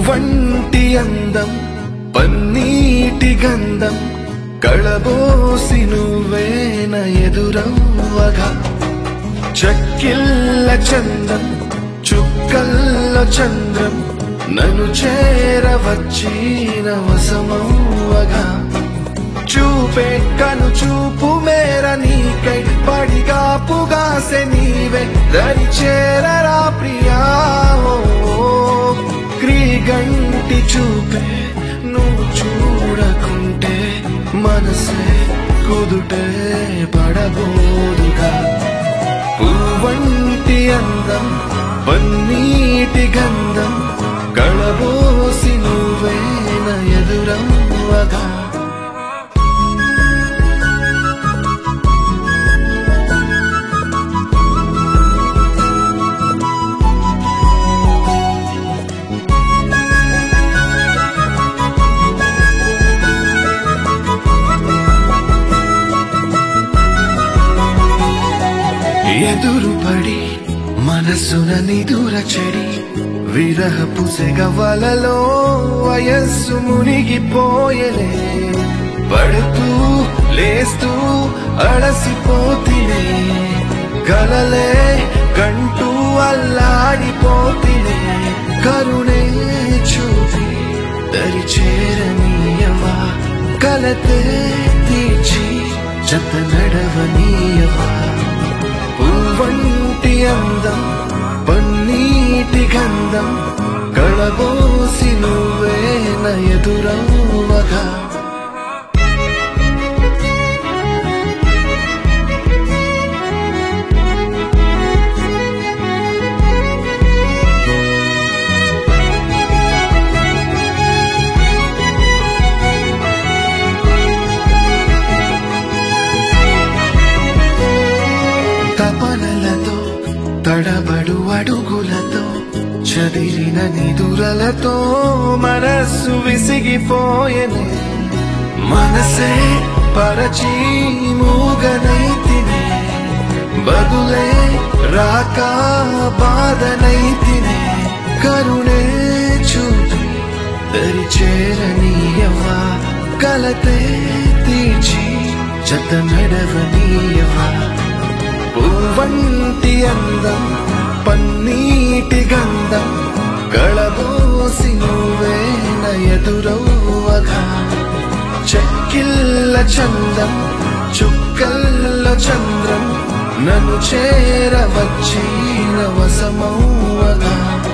పువ్వంటి అందం పన్నీటి గంధం కళబోసి నువ్వేన ఎదురవ్వగా చక్కిల్ల చందం చుక్కల్లో చంద్రం నన్ను చేరవచ్చిన వసమవ్వగా చూపే కను చూపు మేర నీకై పడిగా పుగాసె నీవే దరి చేరరా ప్రియా ఓ, క్రీగంటి చూపే నువ్వు చూడకుంటే మనసే కుదుటే పడబోదుగా పువ్వంటి అందం పన్నీటి గంధం కళబోసి నువ్వేన ఎదురవ్వగా ఎదురుపడి మనసున నిదుర చెడి విరహపు సెగవలలో వయస్సు మునిగిపోయలే పడుతూ లేస్తూ అలసిపోతినే కలలే కంటూ అల్లాడిపోతినే కరుణే చూపి దరి చేరనీయవా కలతే తీర్చి జత నడవనీయవా పువ్వంటి అందం పన్నీటి గంధం కళబోసి నువ్వేన ఎదురవ్వగా తపనలతో తడబడు అడుగులతో చదిరిన నిదురలతో మనస్సు విసిగిపోయెనే మనసే పరచి మూగనైతినే బదులే రాక బాధనైతినే కరుణే చూపి దరి చేరనీయవా కలతే తీర్చి జత నడవనీయవా పువ్వంటి అందం పన్నీటి గంధం కళబోసి నువ్వేన ఎదురవ్వగా చెక్కిల్ల చందం చుక్కల్లో చంద్రం నన్ను చేరవచ్చిన వసమవ్వగా